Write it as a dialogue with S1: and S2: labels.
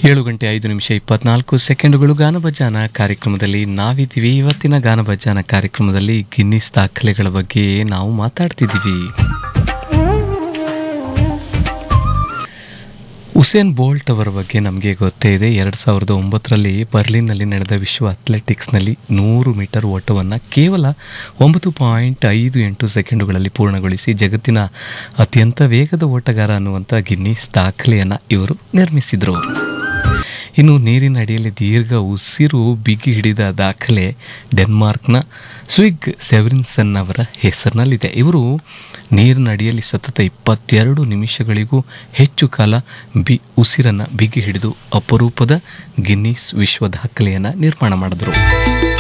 S1: ಏಳು ಗಂಟೆ ಐದು ನಿಮಿಷ ಇಪ್ಪತ್ನಾಲ್ಕು ಸೆಕೆಂಡುಗಳು ಗಾನಭಜಾನ ಕಾರ್ಯಕ್ರಮದಲ್ಲಿ ನಾವಿದ್ದೀವಿ ಇವತ್ತಿನ ಗಾನಭಜಾನ ಕಾರ್ಯಕ್ರಮದಲ್ಲಿ ಗಿನ್ನಿಸ್ ದಾಖಲೆಗಳ ಬಗ್ಗೆ ನಾವು ಮಾತಾಡ್ತಿದ್ದೀವಿ ಉಸೇನ್ ಬೋಲ್ಟ್ ಅವರ ಬಗ್ಗೆ ನಮಗೆ ಗೊತ್ತೇ ಇದೆ ಎರಡು ಸಾವಿರದ ಒಂಬತ್ತರಲ್ಲಿ ಬರ್ಲಿನ್ನಲ್ಲಿ ನಡೆದ ವಿಶ್ವ ಅಥ್ಲೆಟಿಕ್ಸ್ನಲ್ಲಿ ನೂರು ಮೀಟರ್ ಓಟವನ್ನು ಕೇವಲ ಒಂಬತ್ತು ಪಾಯಿಂಟ್ ಐದು ಎಂಟು ಸೆಕೆಂಡುಗಳಲ್ಲಿ ಪೂರ್ಣಗೊಳಿಸಿ ಜಗತ್ತಿನ ಅತ್ಯಂತ ವೇಗದ ಓಟಗಾರ ಅನ್ನುವಂಥ ಗಿನ್ನಿಸ್ ದಾಖಲೆಯನ್ನು ಇವರು ನಿರ್ಮಿಸಿದರು ಇನ್ನು ನೀರಿನ ಅಡಿಯಲ್ಲಿ ದೀರ್ಘ ಉಸಿರು ಬಿಗಿ ಹಿಡಿದ ದಾಖಲೆ ಡೆನ್ಮಾರ್ಕ್ನ ಸ್ವಿಗ್ ಸೆವೆರಿನ್ಸನ್ ಅವರ ಹೆಸರಿನಲ್ಲಿದೆ ಇವರು ನೀರಿನ ಅಡಿಯಲ್ಲಿ ಸತತ ಇಪ್ಪತ್ತೆರಡು ನಿಮಿಷಗಳಿಗೂ ಹೆಚ್ಚು ಕಾಲ ಬಿ ಉಸಿರನ್ನು ಬಿಗಿ ಹಿಡಿದು ಅಪರೂಪದ ಗಿನ್ನಿಸ್ ವಿಶ್ವ ದಾಖಲೆಯನ್ನು ನಿರ್ಮಾಣ ಮಾಡಿದರು